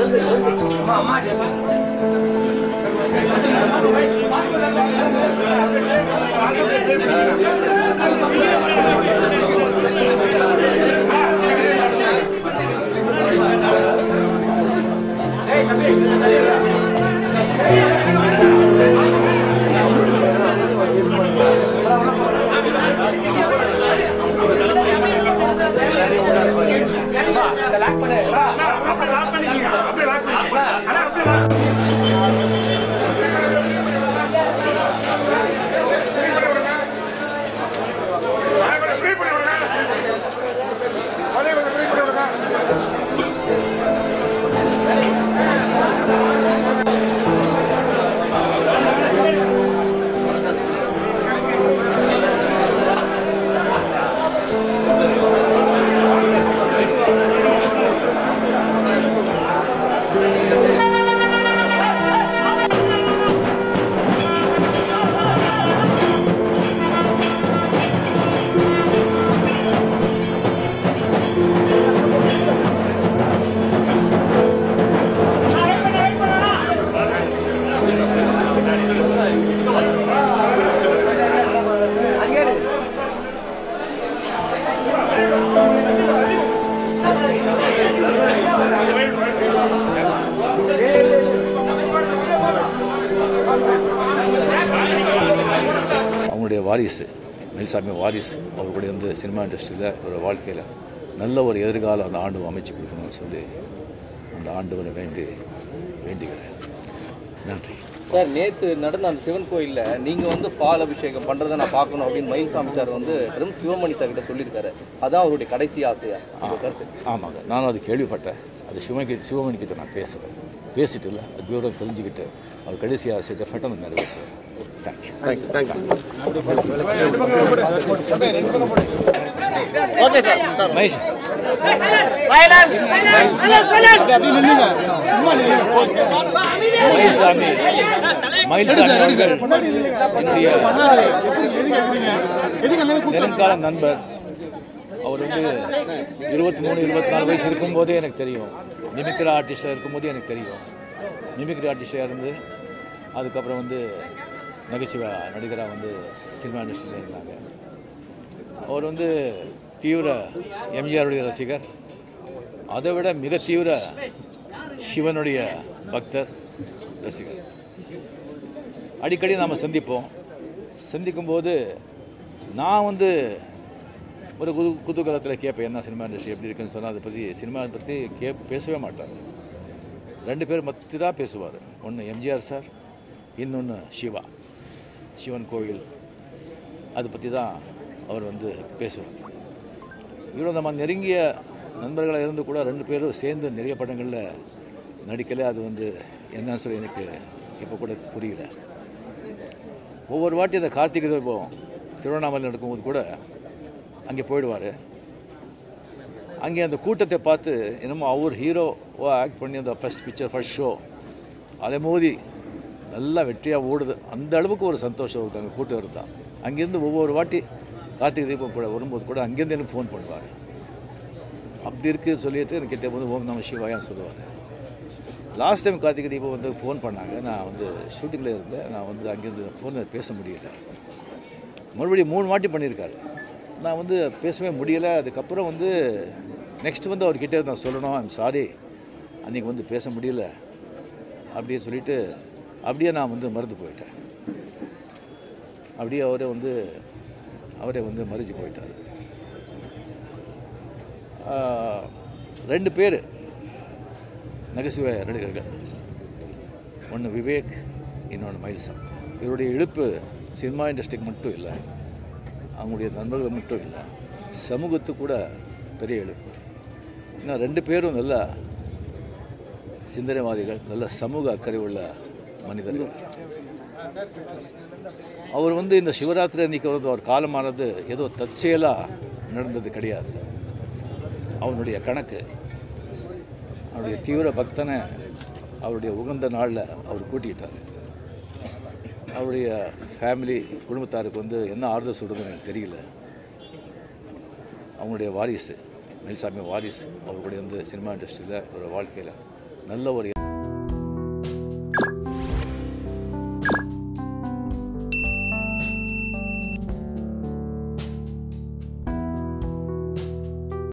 அவங்களுடைய வாரிசு மயில்சாமி வாரிசு அவர்களுடைய வந்து சினிமா இண்டஸ்ட்ரியில் ஒரு வாழ்க்கையில் நல்ல ஒரு எதிர்காலம் அந்த ஆண்டு அமைச்சு கொடுக்கணும்னு சொல்லி அந்த ஆண்டவரை வேண்டி வேண்டிக்கிறேன் நன்றி சார் நேத்து நடந்த அந்த சிவன் கோயில்ல நீங்க வந்து பால் அபிஷேகம் பண்றதை நான் பார்க்கணும் அப்படின்னு மயில்சாமி சார் வந்து வெறும் சிவமணி சார் கிட்ட சொல்லியிருக்காரு அதான் அவருடைய கடைசி ஆசையா உங்க கருத்து ஆமாங்க நானும் அது கேள்விப்பட்டேன் அது சிவமணி சிவமணி கிட்ட நான் பேசுகிறேன் பேசிட்டு இல்லை அது விவரம் தெரிஞ்சுக்கிட்டு அவர் கடைசி ஆசை டெஃபினட்டாக நிறைவேற்றுவேன் thank you thank you thank you okay sir sir Mahesh Mayilsamy Mayilsamy அவர்கள் என்னுடைய நெருங்கால நண்பர் அவர் வந்து இருபத்தி மூணு இருபத்தி நாலு வயசு இருக்கும்போதே எனக்கு தெரியும் மிமிக்ரி ஆர்டிஸ்டாக இருக்கும்போதே எனக்கு தெரியும் மிமிக்ரி ஆர்டிஸ்டாக இருந்து அதுக்கப்புறம் வந்து நகைச்சுவை நடிகராக வந்து சினிமா இண்டஸ்ட்ரியில் இருந்தாங்க அவர் வந்து தீவிர எம்ஜிஆருடைய ரசிகர் அதை விட மிக தீவிர சிவனுடைய பக்தர் ரசிகர் அடிக்கடி நாம் சந்திப்போம் சந்திக்கும்போது நான் வந்து ஒரு குது குதூகலத்தில் கேட்பேன் என்ன சினிமா இண்டஸ்ட்ரி எப்படி இருக்குன்னு சொன்னால் அதை பற்றி சினிமா பற்றி கே பேசவே மாட்டார் ரெண்டு பேர் மத்தி தான் பேசுவார் ஒன்று எம்ஜிஆர் சார் இன்னொன்று சிவா சிவன் கோவில் அதை பற்றி தான் அவர் வந்து பேசுவார் இவ்வளோ நம்ம நெருங்கிய நண்பர்களாக இருந்து கூட ரெண்டு பேரும் சேர்ந்து நிறைய படங்களில் நடிக்கல அது வந்து என்னன்னு சொல்லி எனக்கு இப்போ கூட புரியல ஒவ்வொரு வாட்டி அந்த கார்த்திகை தீபம் திருவண்ணாமலை நடக்கும்போது கூட அங்கே போயிடுவார் அங்கே அந்த கூட்டத்தை பார்த்து என்னமோ அவர் ஹீரோவாக ஆக்ட் பண்ணி அந்த ஃபஸ்ட் பிக்சர் ஃபர்ஸ்ட் ஷோ அதை மோதி நல்லா வெற்றியாக ஓடுது அந்த அளவுக்கு ஒரு சந்தோஷம் இருக்கு அங்கே கூட்டம் இருந்தால் அங்கேருந்து ஒவ்வொரு வாட்டி கார்த்திகை தீபம் கூட வரும்போது கூட அங்கேருந்து எனக்கு ஃபோன் பண்ணுவார் அப்படி இருக்குது சொல்லிட்டு எனக்கு கிட்ட வந்து ஓம் நம சிவாயான்னு சொல்லுவார் லாஸ்ட் டைம் கார்த்திகை தீபம் வந்து ஃபோன் பண்ணாங்க நான் வந்து ஷூட்டிங்கில் இருந்தேன் நான் வந்து அங்கேருந்து ஃபோனில் பேச முடியல மறுபடியும் மூணு வாட்டி பண்ணியிருக்காரு நான் வந்து பேசவே முடியலை அதுக்கப்புறம் வந்து நெக்ஸ்ட் வந்து அவர்கிட்ட நான் சொல்லணும் ஐம் சாரி அன்றைக்கி வந்து பேச முடியல அப்படின்னு சொல்லிட்டு அப்படியே நான் வந்து மறந்து போயிட்டேன் அப்படியே அவரே வந்து அவரே வந்து மறைஞ்சு போயிட்டார் ஆஹ், ரெண்டு பேர் நகைச்சுவை நடிகர்கள் ஒன்று விவேக் இன்னொன்று மயில்சம் இவருடைய இழுப்பு சினிமா இண்டஸ்ட்ரிக்கு மட்டும் இல்லை அவங்களுடைய நண்பர்கள் மட்டும் இல்லை சமூகத்துக்கு கூட பெரிய இழுப்பு இன்னும் ரெண்டு பேரும் நல்ல சிந்தனைவாதிகள் நல்ல சமூக அக்கறை உள்ள மனிதர்கள் அவர் வந்து இந்த சிவராத்திரி அன்னைக்கு வந்து அவர் காலமானது ஏதோ தற்செயலாக நடந்தது கிடையாது அவனுடைய கணக்கு அவருடைய தீவிர பக்தனை அவருடைய உகந்த நாளில் அவர் கூட்டிக்கிட்டார் அவருடைய ஃபேமிலி குடும்பத்தாருக்கு வந்து என்ன ஆறுதல் சொல்கிறதுன்னு எனக்கு தெரியல அவங்களுடைய வாரிசு மயில்சாமி வாரிசு அவர்களுடைய வந்து சினிமா இண்டஸ்ட்ரியில் ஒரு வாழ்க்கையில் நல்ல ஒரு